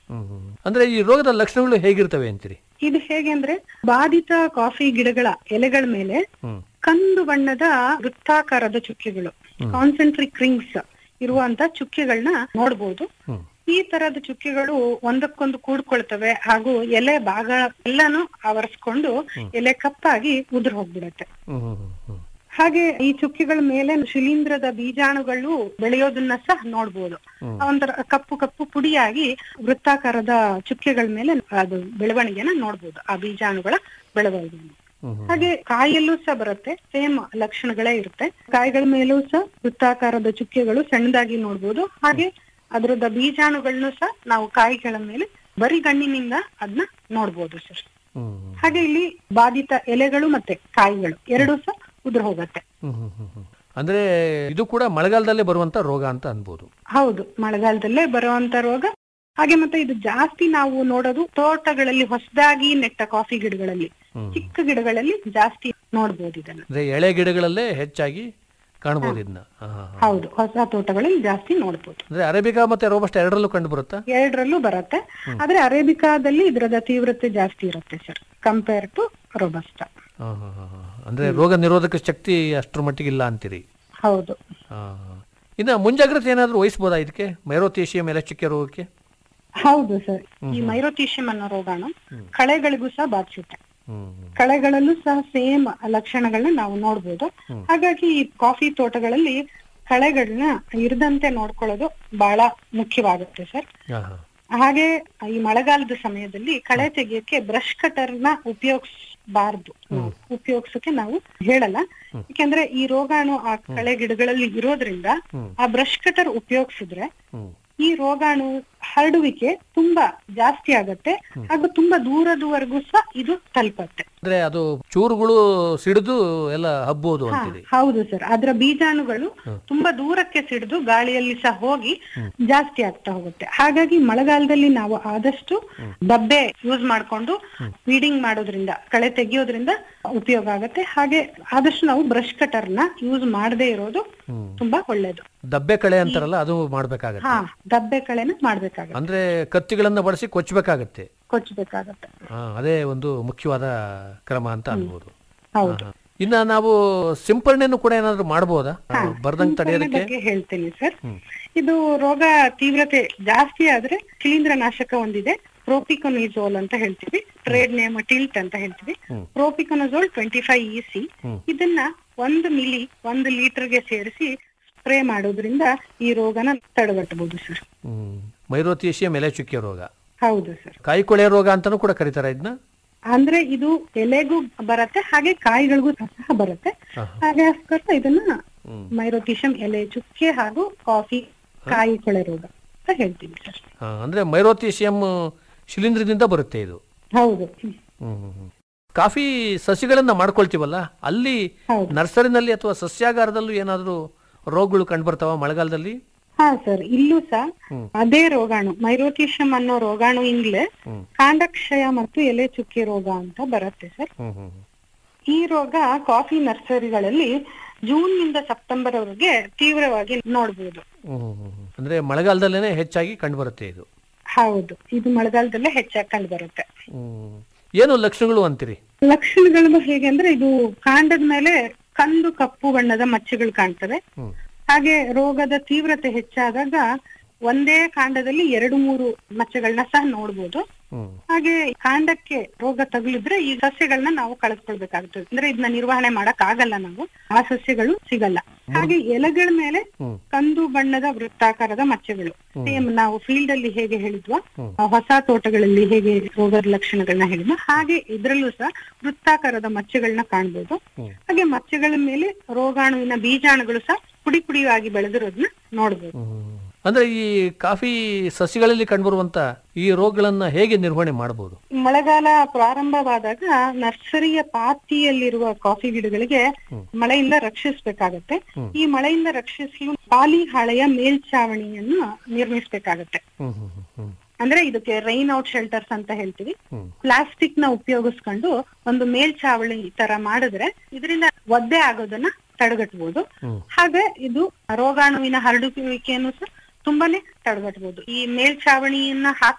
ಹ್ಮ್ ಹ್ಮ್. ಅಂದ್ರೆ ಈ ರೋಗದ ಲಕ್ಷಣಗಳು ಹೇಗಿರ್ತವೆ ಅಂತೀರಿ ಇದು ಹೇಗೆ ಅಂದ್ರೆ ಬಾಧಿತ ಕಾಫಿ ಗಿಡಗಳ ಎಲೆಗಳ ಮೇಲೆ ಹ್ಮ್ ಕಂದು ಬಣ್ಣದ ವೃತ್ತಾಕಾರದ ಚುಕ್ಕೆಗಳು ಕಾನ್ಸೆಂಟ್ರಿಕ್ ರಿಂಗ್ಸ್ ಇರುವಂತ ಚುಕ್ಕೆಗಳನ್ನ ನೋಡ್ಬೋದು ಹ್ಮ್ ಈ ತರದ ಚುಕ್ಕೆಗಳು ಒಂದಕ್ಕೊಂದು ಕೂಡ್ಕೊಳ್ತವೆ ಹಾಗೂ ಎಲೆ ಭಾಗ ಎಲ್ಲಾನು ಆವರಿಸ್ಕೊಂಡು ಎಲೆ ಕಪ್ಪಾಗಿ ಉದುರ್ ಹೋಗ್ಬಿಡತ್ತೆ ಹ್ಮ್ ಹ್ಮ್ ಹ್ಮ್ ಹ್ಮ್ ಹಾಗೆ ಈ ಚುಕ್ಕೆಗಳ ಮೇಲೆ ಶಿಲೀಂಧ್ರದ ಬೀಜಾಣುಗಳು ಬೆಳೆಯೋದನ್ನ ಸಹ ನೋಡ್ಬೋದು ಒಂಥರ ಕಪ್ಪು ಕಪ್ಪು ಪುಡಿಯಾಗಿ ವೃತ್ತಾಕಾರದ ಚುಕ್ಕೆಗಳ ಮೇಲೆ ಅದು ಬೆಳವಣಿಗೆನ ನೋಡ್ಬೋದು ಆ ಬೀಜಾಣುಗಳ ಬೆಳವಣಿಗೆಯನ್ನು ಹ್ಮ್ ಹ್ಮ್. ಹಾಗೆ ಕಾಯಲ್ಲೂ ಸಹ ಬರುತ್ತೆ ಸೇಮ್ ಲಕ್ಷಣಗಳೇ ಇರುತ್ತೆ ಕಾಯಿಗಳ ಮೇಲೂ ಸಹ ವೃತ್ತಾಕಾರದ ಚುಕ್ಕೆಗಳು ಸಣ್ಣದಾಗಿ ನೋಡ್ಬೋದು ಹಾಗೆ ಅದರದ ಬೀಜಾಣುಗಳನ್ನು ಸಹ ನಾವು ಕಾಯಿಗಳ ಮೇಲೆ ಬರೀ ಗಣ್ಣಿನಿಂದ ಅದನ್ನ ನೋಡ್ಬೋದು ಸರ್ ಹ್ಮ್ ಹ್ಮ್. ಹಾಗೆ ಇಲ್ಲಿ ಬಾಧಿತ ಎಲೆಗಳು ಮತ್ತೆ ಕಾಯಿಗಳು ಎರಡೂ ಸಹ ಉದುರು ಹೋಗತ್ತೆ ಹ್ಮ್ ಹ್ಮ್ ಹ್ಮ್ ಹ್ಮ್. ಅಂದ್ರೆ ಇದು ಕೂಡ ಮಳೆಗಾಲದಲ್ಲೇ ಬರುವಂತ ರೋಗ ಅಂತ ಅನ್ಬೋದು ಹೌದು ಮಳೆಗಾಲದಲ್ಲೇ ಬರುವಂತ ರೋಗ ಹಾಗೆ ಮತ್ತೆ ಇದು ಜಾಸ್ತಿ ನಾವು ನೋಡೋದು ತೋಟಗಳಲ್ಲಿ ಹೊಸದಾಗಿ ನೆಟ್ಟ ಕಾಫಿ ಗಿಡಗಳಲ್ಲಿ ಹ್ಮ್. ಚಿಕ್ಕ ಗಿಡಗಳಲ್ಲಿ ಜಾಸ್ತಿ ನೋಡ್ಬೋದು ಇದನ್ನ ಅಂದ್ರೆ ಎಳೆ ಗಿಡಗಳಲ್ಲೇ ಹೆಚ್ಚಾಗಿ ಕಾಣ್ಬೋದು ಇದನ್ನ ಹಾ, ಹಾ, ಹಾ. ಹೌದು ಹೊಸ ತೋಟಗಳಲ್ಲಿ ಜಾಸ್ತಿ ನೋಡ್ಬೋದು ಅಂದ್ರೆ ಅರೇಬಿಕಾ ಮತ್ತೆ ರೋಬಸ್ಟ್ ಎರಡರಲ್ಲೂ ಕಂಡು ಬರುತ್ತಾ ಎರಡರಲ್ಲೂ ಬರುತ್ತೆ ಆದ್ರೆ ಅರೇಬಿಕಾದಲ್ಲಿ ಇದರದ ತೀವ್ರತೆ ಜಾಸ್ತಿ ಇರುತ್ತೆ ಸರ್ ಕಂಪೇರ್ ಟು ರೊಬಸ್ಟ ಹಾ, ಹಾ, ಹಾ, ಹಾ. ಅಂದ್ರೆ ರೋಗ ನಿರೋಧಕ ಶಕ್ತಿ ಅಷ್ಟರ ಮಟ್ಟಿಗೆ ಇಲ್ಲ ಅಂತೀರಿ ಹೌದು ಹಾ, ಹಾ. ಇನ್ನ ಮುಂಜಾಗ್ರತೆ ಏನಾದ್ರೂ ವಹಿಸ್ಬೋದಾ ಇದಕ್ಕೆ ಮೈರೋಥೇಶಿಯಂ ಎಲೆಚಿಕ್ಕೆ ರೋಗಕ್ಕೆ ಹೌದು ಸರ್ ಈ ಮೈರೋತೀಶಿಯಂ ಅನ್ನೋ ರೋಗಾಣು ಕಳೆಗಳಿಗೂ ಸಹ ಬಾಧಿಸುತ್ತೆ ಹ್ಮ್ ಹ್ಮ್. ಕಳೆಗಳಲ್ಲೂ ಸಹ ಸೇಮ್ ಲಕ್ಷಣಗಳನ್ನ ನಾವು ನೋಡ್ಬೋದು ಹಾಗಾಗಿ ಈ ಕಾಫಿ ತೋಟಗಳಲ್ಲಿ ಕಳೆಗಳನ್ನ ಇರದಂತೆ ನೋಡ್ಕೊಳ್ಳೋದು ಬಹಳ ಮುಖ್ಯವಾಗುತ್ತೆ ಸರ್ ಹಾ, ಹಾ. ಹಾಗೆ ಈ ಮಳೆಗಾಲದ ಸಮಯದಲ್ಲಿ ಕಳೆ ತೆಗಿಯಕ್ಕೆ ಬ್ರಷ್ ಕಟರ್ ನ ಉಪಯೋಗಿಸಬಾರ್ದು ಉಪಯೋಗಿಸಕ್ಕೆ ನಾವು ಹೇಳಲ್ಲ ಯಾಕೆಂದ್ರೆ ಈ ರೋಗಾಣು ಆ ಕಳೆ ಗಿಡಗಳಲ್ಲಿ ಇರೋದ್ರಿಂದ ಆ ಬ್ರಷ್ ಕಟರ್ ಉಪಯೋಗಿಸಿದ್ರೆ ಹ್ಮ್ ಈ ರೋಗಾಣು ಹರಡುವಿಕೆ ತುಂಬಾ ಜಾಸ್ತಿ ಆಗತ್ತೆ ಹಾಗೂ ತುಂಬಾ ದೂರದವರೆಗೂ ಸಹ ಇದು ತಲುಪತ್ತೆ ಅಂದ್ರೆ ಅದು ಚೂರುಗಳು ಸಿಡಿದು ಎಲ್ಲ ಹಬ್ಬೋದು ಹಾ, ಅಂತೀರಿ ಹೌದು ಸರ್ ಅದರ ಬೀಜಾಣುಗಳು ತುಂಬಾ ದೂರಕ್ಕೆ ಸಿಡಿದು ಗಾಳಿಯಲ್ಲಿ ಸಹ ಹೋಗಿ ಜಾಸ್ತಿ ಆಗ್ತಾ ಹೋಗುತ್ತೆ ಹಾಗಾಗಿ ಮಳೆಗಾಲದಲ್ಲಿ ನಾವು ಆದಷ್ಟು ಡಬ್ಬೆ ಯೂಸ್ ಮಾಡ್ಕೊಂಡು ಫೀಡಿಂಗ್ ಮಾಡೋದ್ರಿಂದ ಕಳೆ ತೆಗಿಯೋದ್ರಿಂದ ಉಪಯೋಗ ಆಗತ್ತೆ ಹಾಗೆ ಆದಷ್ಟು ನಾವು ಬ್ರಷ್ ಕಟರ್ ನ ಯೂಸ್ ಮಾಡದೇ ಇರೋದು ತುಂಬಾ ಒಳ್ಳೇದು ದಬ್ಬೆ ಕಳೆ ಅಂತಾರಲ್ಲ ಅದು ಮಾಡ್ಬೇಕಾಗತ್ತೆ ಹಾ ಡಬ್ಬೆ ಕಳೆನ ಮಾಡ್ಬೇಕಾಗತ್ತೆ ಅಂದ್ರೆ ಕತ್ತಿಗಳನ್ನ ಬಳಸಿ ಕೊಚ್ಚಬೇಕಾಗತ್ತೆ ಕೊಚ್ಚಬೇಕಾಗತ್ತೆ ಹಾ, ಅದೇ ಒಂದು ಮುಖ್ಯವಾದ ಕ್ರಮ ಅಂತ ಅನ್ಬೋದು ಹೌದು ಹಾ. ಇನ್ನ ನಾವು ಸಿಂಪರಣೆಯನ್ನು ಕೂಡ ಏನಾದ್ರು ಮಾಡ್ಬೋದಾ ಬರ್ದಂಗ್ ಸಿಂಪರಣೆ ತಡೆಯೋದಕ್ಕೆ ಬಗ್ಗೆ ಹೇಳ್ತೀನಿ ಸರ್ ಇದು ರೋಗ ತೀವ್ರತೆ ಜಾಸ್ತಿ ಆದ್ರೆ ಶಿಲೀಂಧ್ರ ನಾಶಕ ಒಂದಿದೆ ಪ್ರೋಪಿಕೊನಿಜೋಲ್ ಅಂತ ಹೇಳ್ತೀವಿ ಟ್ರೇಡ್ ನೇಮ್ ಟಿಲ್ಟ್ ಅಂತ ಹೇಳ್ತೀವಿ propiconazole twenty five E C ಇದನ್ನ ಒಂದು ಮಿಲಿ ಒಂದು ಲೀಟರ್ಗೆ ಸೇರಿಸಿ ಸ್ಪ್ರೇ ಮಾಡೋದ್ರಿಂದ ಈ ರೋಗನ ತಡೆಗಟ್ಟಬಹುದು ಸರ್ ಹ್ಮ್ ಮೈರೋಥೇಶಿಯಂ ಎಲೆ ಚುಕ್ಕೆ ರೋಗ ಹೌದು ಸರ್ ಕಾಯಿಕೊಳೆ ರೋಗ ಅಂತಾನೂ ಕೂಡ ಕರೀತಾರ ಇದನ್ನ ಅಂದ್ರೆ ಇದು ಎಲೆಗೂ ಬರತ್ತೆ ಹಾಗೆ ಕಾಯಿಗಳಿಗೂ ಸಹ ಬರುತ್ತೆ ಹಾಗಾಗಿ ಇದನ್ನ ಮೈರೋಟಿಷಮ್ ಎಲೆ ಚುಕ್ಕೆ ಹಾಗೂ ಕಾಫಿ ಕಾಯಿ ಕೊಳೆ ರೋಗ ಅಂತ ಹೇಳ್ತೀವಿ ಸರ್ ಹಾ, ಅಂದ್ರೆ ಮೈರೋಥೇಶಿಯಂ ಶಿಲೀಂಧ್ರದಿಂದ ಬರುತ್ತೆ ಇದು ಹೌದು ಹ್ಮ್, ಹ್ಮ್, ಹ್ಮ್. ಕಾಫಿ ಸಸಿಗಳನ್ನ ಮಾಡ್ಕೊಳ್ತೀವಲ್ಲ ಅಲ್ಲಿ ಹೌದು. ನರ್ಸರಿನಲ್ಲಿ ಅಥವಾ ಸಸ್ಯಾಗಾರದಲ್ಲೂ ಏನಾದ್ರೂ ರೋಗಗಳು ಕಂಡುಬರ್ತಾವ ಮಳೆಗಾಲದಲ್ಲಿ ಹಾ ಸರ್ ಇಲ್ಲೂ ಸಹ ಅದೇ ರೋಗಾಣು ಮೈರೋಟಿಷಮ್ ಅನ್ನೋ ರೋಗಾಣುವಿಂದಲೇ ಕಾಂಡಕ್ಷಯ ಮತ್ತು ಎಲೆ ಚುಕ್ಕೆ ರೋಗ ಅಂತ ಬರುತ್ತೆ ಸರ್ ಹ್ಮ್ ಹ್ಮ್ ಈ ರೋಗ ಕಾಫಿ ನರ್ಸರಿಗಳಲ್ಲಿ ಜೂನ್ ನಿಂದ ಸೆಪ್ಟೆಂಬರ್ ವರೆಗೆ ತೀವ್ರವಾಗಿ ನೋಡ್ಬೋದು ಹ್ಮ್, ಹ್ಮ್, ಹ್ಮ್. ಅಂದ್ರೆ ಮಳೆಗಾಲದಲ್ಲೇನೆ ಹೆಚ್ಚಾಗಿ ಕಂಡುಬರುತ್ತೆ ಇದು ಹೌದು ಇದು ಮಳೆಗಾಲದಲ್ಲೇ ಹೆಚ್ಚಾಗಿ ಕಂಡು ಬರುತ್ತೆ ಹ್ಮ್. ಏನು ಲಕ್ಷಣಗಳು ಅಂತೀರಿ ಲಕ್ಷಣಗಳು ಹೇಗೆ ಅಂದ್ರೆ ಇದು ಕಾಂಡದ ಮೇಲೆ ಕಂದು ಕಪ್ಪು ಬಣ್ಣದ ಮಚ್ಚೆಗಳು ಕಾಣ್ತವೆ ಹ್ಮ್. ಹಾಗೆ ರೋಗದ ತೀವ್ರತೆ ಹೆಚ್ಚಾದಾಗ ಒಂದೇ ಕಾಂಡದಲ್ಲಿ ಎರಡು ಮೂರು ಮಚ್ಚೆಗಳನ್ನ ಸಹ ನೋಡ್ಬೋದು ಹ್ಮ್ ಹಾಗೆ ಕಾಂಡಕ್ಕೆ ರೋಗ ತಗುಲಿದ್ರೆ ಈ ಸಸ್ಯಗಳನ್ನ ನಾವು ಕಳೆದುಕೊಳ್ಬೇಕಾಗ್ತದೆ ಅಂದ್ರೆ ಇದನ್ನ ನಿರ್ವಹಣೆ ಮಾಡಕ್ ಆಗಲ್ಲ ನಾವು ಆ ಸಸ್ಯಗಳು ಸಿಗಲ್ಲ ಹಾಗೆ ಎಲೆಗಳ ಮೇಲೆ ಹ್ಮ್. ಕಂದು ಬಣ್ಣದ ವೃತ್ತಾಕಾರದ ಮಚ್ಚೆಗಳು ಸೇಮ್ ನಾವು ಫೀಲ್ಡ್ ಅಲ್ಲಿ ಹೇಗೆ ಹೇಳಿದ್ವೋ ಆ ಹೊಸ ತೋಟಗಳಲ್ಲಿ ಹೇಗೆ ರೋಗದ ಲಕ್ಷಣಗಳನ್ನ ಹೇಳಿದ್ವೋ ಹಾಗೆ ಇದ್ರಲ್ಲೂ ಸಹ ವೃತ್ತಾಕಾರದ ಮಚ್ಚೆಗಳನ್ನ ಕಾಣ್ಬೋದು ಹಾಗೆ ಮಚ್ಚೆಗಳ ಮೇಲೆ ರೋಗಾಣುವಿನ ಬೀಜಾಣುಗಳು ಸಹ ಪುಡಿ ಪುಡಿಯಾಗಿ ಬೆಳೆದಿರೋದನ್ನ ನೋಡ್ಬೋದು ಹ್ಮ್. ಅಂದ್ರೆ ಈ ಕಾಫಿ ಸಸಿಗಳಲ್ಲಿ ಕಂಡುಬರುವಂತ ಈ ರೋಗಗಳನ್ನ ಹೇಗೆ ನಿರ್ವಹಣೆ ಮಾಡಬಹುದು ಮಳೆಗಾಲ ಪ್ರಾರಂಭವಾದಾಗ ನರ್ಸರಿಯ ಪಾತಿಯಲ್ಲಿರುವ ಕಾಫಿ ಗಿಡಗಳಿಗೆ ಮಳೆಯಿಂದ ರಕ್ಷಿಸಬೇಕಾಗತ್ತೆ ಈ ಮಳೆಯಿಂದ ರಕ್ಷಿಸಲು ಪಾಲಿ ಹಾಳೆಯ ಮೇಲ್ಛಾವಣಿಯನ್ನು ನಿರ್ಮಿಸಬೇಕಾಗತ್ತೆ ಹ್ಮ್ ಹ್ಮ್ ಹ್ಮ್ ಹ್ಮ್ ಅಂದ್ರೆ ಇದಕ್ಕೆ ರೈನ್ ಔಟ್ ಶೆಲ್ಟರ್ಸ್ ಅಂತ ಹೇಳ್ತೀವಿ ಪ್ಲಾಸ್ಟಿಕ್ ನ ಉಪಯೋಗಿಸ್ಕೊಂಡು ಒಂದು ಮೇಲ್ಛಾವಣಿ ತರ ಮಾಡಿದ್ರೆ ಇದರಿಂದ ಒದ್ದೆ ಆಗೋದನ್ನ ತಡೆಗಟ್ಟಬಹುದು ಹಾಗೆ ಇದು ರೋಗಾಣುವಿನ ಹರಡುವಿಕೆಯನ್ನು ಸಹ ತುಂಬಾನೇ ತಡೆಗಟ್ಟಬಹುದು ಈ ಮೇಲ್ಛಾವಣಿಯನ್ನ ಹಾಕ್